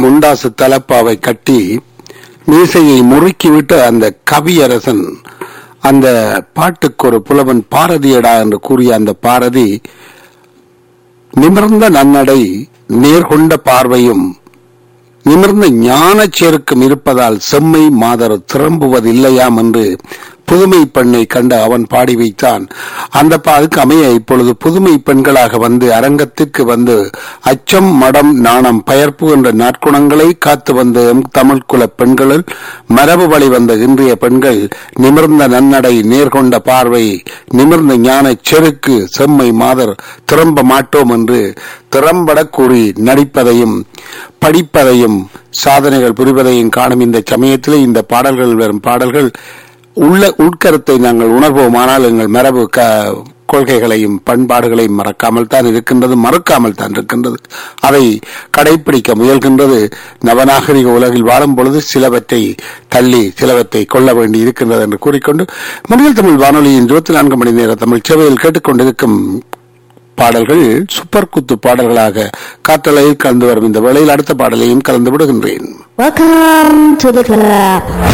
முண்டாசு தலப்பாவை கட்டி மீசையை முறுக்கிவிட்டு அந்த கவியரசன் அந்த பாட்டுக்கு ஒரு புலவன் பாரதியடா என்று கூறிய அந்த பாரதி நிமிர்ந்த நன்னடை நேர்கொண்ட பார்வையும் நிமிர்ந்த ஞானச் செருக்கும் இருப்பதால் செம்மை மாதர் திரும்புவதில்லையாம் என்று புதுமை பெண்ணை கண்டு அவன் பாடி வைத்தான் அந்த பாதுக்கு அமைய இப்பொழுது புதுமை பெண்களாக வந்து அரங்கத்திற்கு வந்து அச்சம் மடம் நாணம் பயர்ப்பு என்ற நாட்குணங்களை காத்து வந்த எம் தமிழ் குல பெண்களில் மரபு வழி வந்த இன்றைய பெண்கள் நிமிர்ந்த நன்னடை நேர்கொண்ட பார்வை நிமிர்ந்த ஞான செருக்கு செம்மை மாதர் திரும்ப மாட்டோம் என்று திறம்பட கூறி நடிப்பதையும் படிப்பதையும் சாதனைகள் புரிவதையும் காணும் இந்த சமயத்திலே இந்த பாடல்கள் வரும் பாடல்கள் உள்ள உட்கருத்தை நாங்கள் உணர்வோம் ஆனால் எங்கள் மரபு க கொள்கைகளையும் பண்பாடுகளையும் மறக்காமல் தான் இருக்கின்றது மறுக்காமல் தான் இருக்கின்றது அதை கடைபிடிக்க முயல்கின்றது நவநாகரிக உலகில் வாழும் பொழுது சிலவற்றை தள்ளி சிலவற்றை கொள்ள வேண்டி இருக்கின்றது என்று கூறிக்கொண்டு முன்னில் தமிழ் வானொலியின் இருபத்தி நான்கு மணி நேர தமிழ் சேவையில் கேட்டுக்கொண்டிருக்கும் பாடல்கள் சூப்பர் குத்து பாடல்களாக காற்றலையில் கலந்து வரும் இந்த வேளையில் அடுத்த பாடலையும் கலந்து விடுகின்றேன் Welcome to the club.